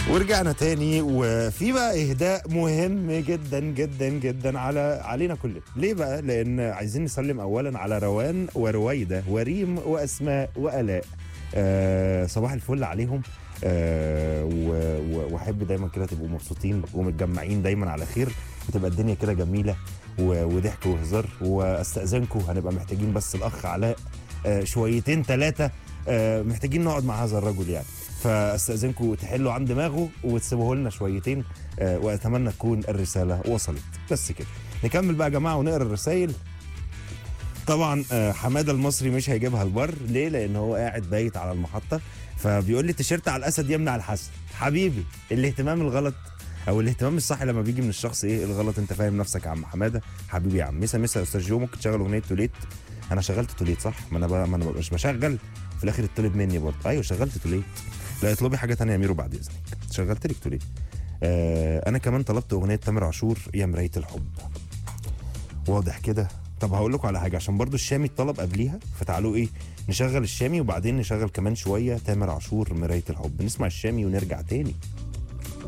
ورجعنا تاني وفي بقى اهداء مهم جدا جدا جدا على علينا كلنا ليه بقى لان عايزين نسلم اولا على روان ورويده وريم واسماء والاء آه صباح الفل عليهم آه و- و- واحب دايما كده تبقوا مبسوطين ومتجمعين دايما على خير وتبقى الدنيا كده جميله و- وضحك وهزار واستاذنكم هنبقى محتاجين بس الاخ علاء آه شويتين ثلاثه آه محتاجين نقعد مع هذا الرجل يعني فاستاذنكم تحلوا عن دماغه وتسيبوه لنا شويتين آه، واتمنى تكون الرساله وصلت بس كده نكمل بقى يا جماعه ونقرا الرسايل طبعا آه، حماده المصري مش هيجيبها البر ليه لان هو قاعد بايت على المحطه فبيقول لي تيشيرت على الاسد يمنع الحسد حبيبي الاهتمام الغلط او الاهتمام الصح لما بيجي من الشخص ايه الغلط انت فاهم نفسك يا عم حماده حبيبي يا عم مسا مسا يا استاذ جو ممكن تشغل اغنيه توليت انا شغلت توليت صح ما انا بقى ما انا مش بشغل في الاخر يطلب مني برضه ايوه شغلت توليت لا اطلبي حاجه تانية يا ميرو بعد اذنك شغلت لك توليت آه انا كمان طلبت اغنيه تامر عاشور يا مرايه الحب واضح كده طب هقول لكم على حاجه عشان برضو الشامي اتطلب قبليها فتعالوا ايه نشغل الشامي وبعدين نشغل كمان شويه تامر عاشور مرايه الحب نسمع الشامي ونرجع تاني